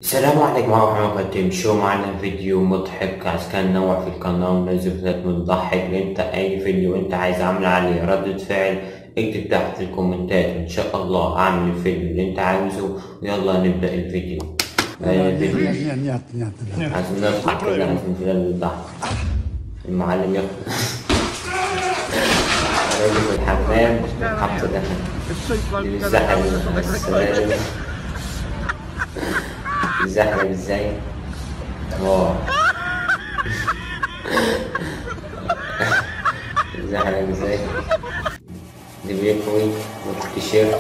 السلام عليكم ورحمة الله وبركاته شو معنا فيديو مضحك عشان ننوع في القناة وننزل فيديوهات بتضحك انت اي فيديو انت عايز اعمل عليه ردة فعل اكتب تحت في الكومنتات وان شاء الله اعمل الفيديو اللي انت عاوزه ويلا نبدأ الفيديو آه، الفيديو Нет, нет, нет, нет. عايزين نضحك كده عايزين كده الضحك المعلم ياخد راجل في الحمام حط ده الزحل السلالم الزحلب ازاي واو الزحلب ازاي اللي بيكوي والتيشيرت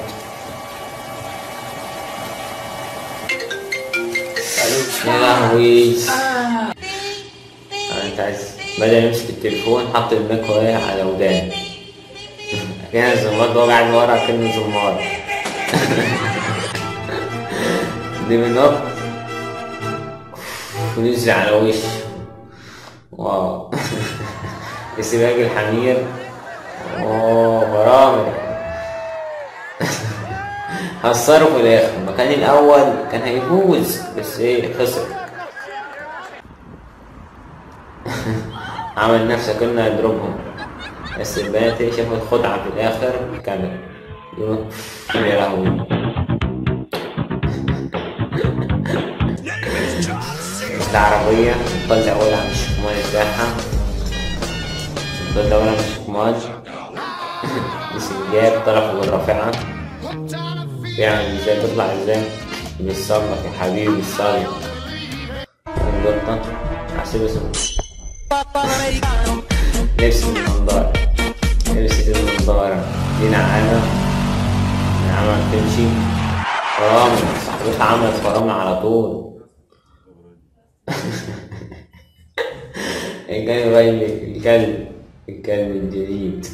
يا لهوي انت عايز بدأ يمسك التليفون حط الميكروويف على ودانه كان الزمار ده قاعد ورا كأنه زمار دي من نط ونزل على وشه واو السباق الحمير اوه برامج خسروا في الاخر المكان الاول كان هيفوز بس ايه خسر عمل نفسه كنا يضربهم بس البنات شافوا الخدعة في الآخر كامل يقولوا يا لهوي العربية طلع أولها من الشكمان بتاعها طلع أولها من الشكمان السنجاب طلع فوق الرافعة بيعمل ازاي تطلع ازاي بيصلك يا حبيبي بيصلك القطة حسيب اسمه لبس النضارة لبست النضارة دي نعامة نعامة بتمشي فرامل صاحبتها عملت فرامل على طول الكلب بقى الكلب الكلب الجديد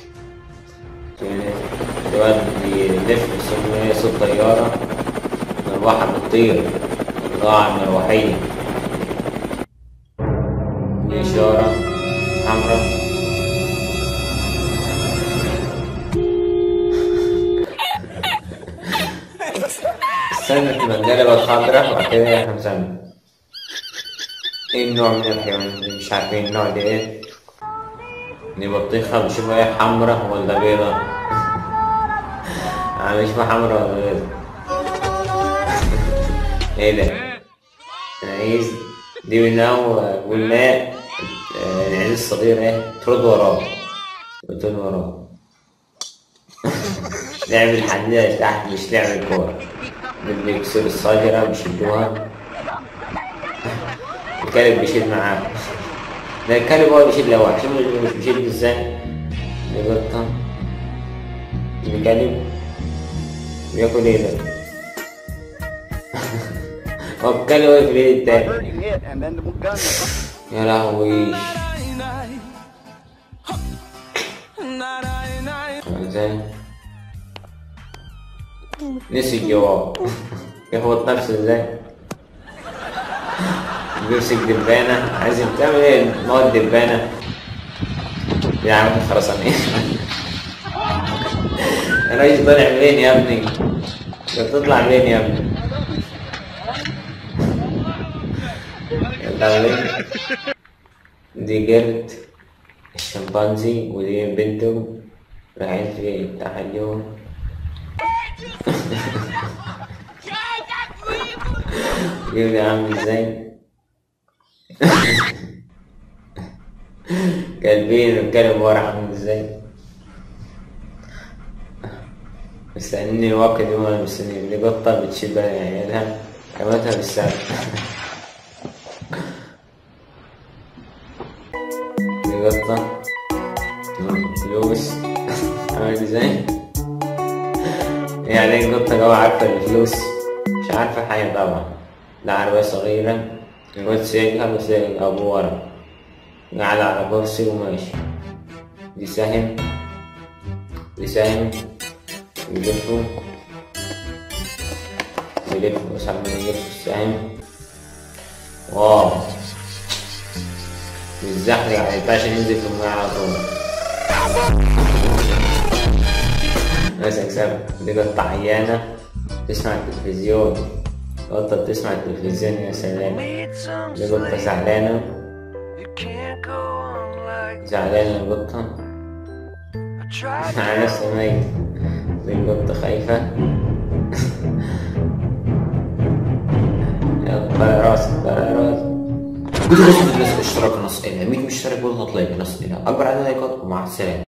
الواد بيلف صوت صوت طيارة مروحة بتطير ضاع المروحية دي إشارة حمراء استنى المنجلبة الخضراء وبعد كده احنا مسمى ايه النوع من الحيوان اللي مش عارفين النوع ده ايه دي بطيخة بنشوفها ايه حمراء ولا بيضة انا مش حمراء ولا بيضة ايه ده انا عايز دي منه والماء العيال الصغير ايه ترد وراه بتقول وراه لعب الحديدة تحت مش لعب الكورة اللي بيكسر الشجرة بيشدوها الكلب بيشيل معاه ده الكلب هو بيشيل لوحده شوف مش بيشيل ازاي القطة الكلب بياكل ايه ده هو الكلب واقف في الايد التاني Hit and then the gun. يا لهوي ازاي نسي الجواب يخبط نفسه ازاي بيمسك دبانة عايز تعمل ايه مواد دبانة يا عم خرسانية الرئيس طالع منين يا ابني بتطلع منين يا ابني يطلع منين دي قرد الشمبانزي ودي بنته رايحين في التحيون يقول يا عم ازاي كلبين الكلب ورا عامل ازاي مستنيني وقت يوم انا مستني اللي قطة بتشيل بقى عيالها رمتها بالسالب دي قطة فلوس عامل ازاي يعني القطة جوا عارفة الفلوس مش عارفة حاجة طبعا ده عربية صغيرة وتسيقها وتسيق أبوه ورا قاعد على كرسي وماشي دي سهم دي سهم يلفوا يلفوا بس عمال يلفوا السهم واو بالزحلق على عشان ينزل في الماء على طول ماسك سبب دي قطة عيانة تسمع التلفزيون قطة بتسمع التلفزيون يا سلام Need some دي قطة sleep. زعلانة You can't go on like زعلانة القطة I tried على نفسها ميت دي القطة خايفة يلا طلع راسك طلع راسك فيديو لازم تنزل اشتراك نص إلها 100 مشترك برضه هتلاقي نص إلها أكبر عدد لايكات ومع السلامة